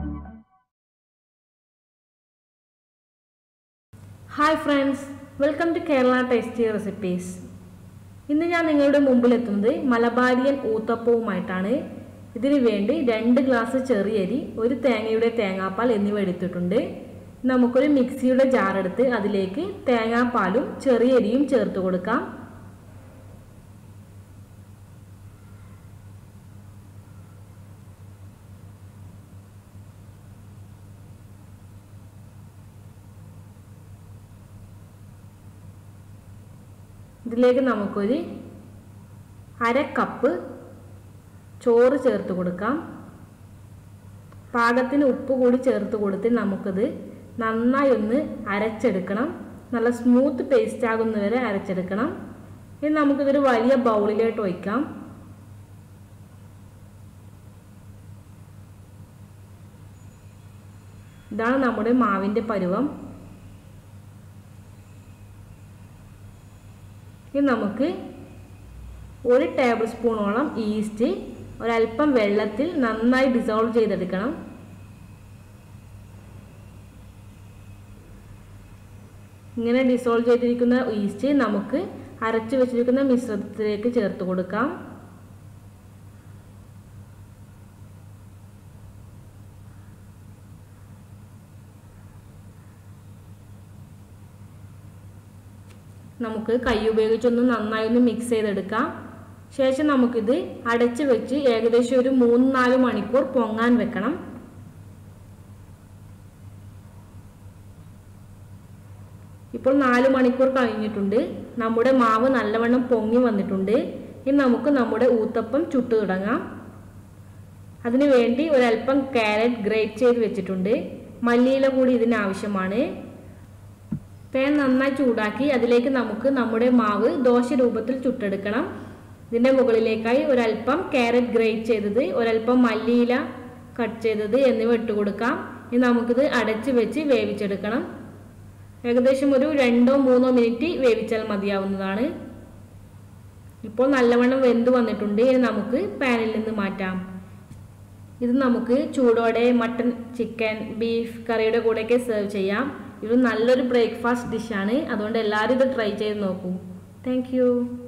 hi friends welcome to Kerala tasty recipes ഇന്ന് ഞാൻ നിങ്ങളുടെ മുമ്പിലെത്തുന്നത് മലബാരിയൻ ഊത്തപ്പവുമായിട്ടാണ് ഇതിനു വേണ്ടി രണ്ട് ഗ്ലാസ് ചെറിയരി ഒരു തേങ്ങയുടെ തേങ്ങാപ്പാൽ എന്നിവ എടുത്തിട്ടുണ്ട് നമുക്കൊരു മിക്സിയുടെ ജാറെടുത്ത് അതിലേക്ക് തേങ്ങാപ്പാലും ചെറിയരിയും ചേർത്ത് കൊടുക്കാം ഇതിലേക്ക് നമുക്കൊരു അര കപ്പ് ചോറ് ചേർത്ത് കൊടുക്കാം പാകത്തിന് ഉപ്പ് കൂടി ചേർത്ത് കൊടുത്ത് നമുക്കത് നന്നായി ഒന്ന് അരച്ചെടുക്കണം നല്ല സ്മൂത്ത് പേസ്റ്റ് ആകുന്നവരെ അരച്ചെടുക്കണം ഇനി നമുക്കിതൊരു വലിയ ബൗളിലോട്ട് ഒഴിക്കാം ഇതാണ് നമ്മുടെ മാവിൻ്റെ പരുവം ഇനി നമുക്ക് ഒരു ടേബിൾ സ്പൂണോളം ഈസ്റ്റ് ഒരല്പം വെള്ളത്തിൽ നന്നായി ഡിസോൾവ് ചെയ്തെടുക്കണം ഇങ്ങനെ ഡിസോൾവ് ചെയ്തിരിക്കുന്ന ഈസ്റ്റ് നമുക്ക് അരച്ചു വെച്ചിരിക്കുന്ന മിശ്രിതത്തിലേക്ക് ചേർത്ത് കൊടുക്കാം നമുക്ക് കൈ ഉപയോഗിച്ചൊന്ന് നന്നായി ഒന്ന് മിക്സ് ചെയ്തെടുക്കാം ശേഷം നമുക്കിത് അടച്ച് വെച്ച് ഏകദേശം ഒരു മൂന്ന് നാല് മണിക്കൂർ പൊങ്ങാൻ വെക്കണം ഇപ്പോൾ നാല് മണിക്കൂർ കഴിഞ്ഞിട്ടുണ്ട് നമ്മുടെ മാവ് നല്ലവണ്ണം പൊങ്ങി വന്നിട്ടുണ്ട് ഇനി നമുക്ക് നമ്മുടെ ഊത്തപ്പം ചുട്ടു തുടങ്ങാം അതിനു വേണ്ടി ഒരല്പം ക്യാരറ്റ് ഗ്രേറ്റ് ചെയ്ത് വെച്ചിട്ടുണ്ട് മല്ലിയില കൂടി ഇതിന് ആവശ്യമാണ് പാൻ നന്നായി ചൂടാക്കി അതിലേക്ക് നമുക്ക് നമ്മുടെ മാവ് ദോശ രൂപത്തിൽ ചുട്ടെടുക്കണം ഇതിൻ്റെ മുകളിലേക്കായി ഒരല്പം ക്യാരറ്റ് ഗ്രേറ്റ് ചെയ്തത് ഒരല്പം മല്ലിയില കട്ട് ചെയ്തത് എന്നിവ ഇട്ട് കൊടുക്കാം ഇനി നമുക്കിത് അടച്ച് വെച്ച് വേവിച്ചെടുക്കണം ഏകദേശം ഒരു രണ്ടോ മൂന്നോ മിനിറ്റ് വേവിച്ചാൽ മതിയാവുന്നതാണ് ഇപ്പോൾ നല്ലവണ്ണം വെന്ത് വന്നിട്ടുണ്ട് ഇനി നമുക്ക് പാനിൽ നിന്ന് മാറ്റാം ഇത് നമുക്ക് ചൂടോടെ മട്ടൺ ചിക്കൻ ബീഫ് കറിയുടെ കൂടെയൊക്കെ സെർവ് ചെയ്യാം ഇത് നല്ലൊരു ബ്രേക്ക്ഫാസ്റ്റ് ഡിഷാണ് അതുകൊണ്ട് എല്ലാവരും ഇത് ട്രൈ ചെയ്ത് നോക്കൂ താങ്ക്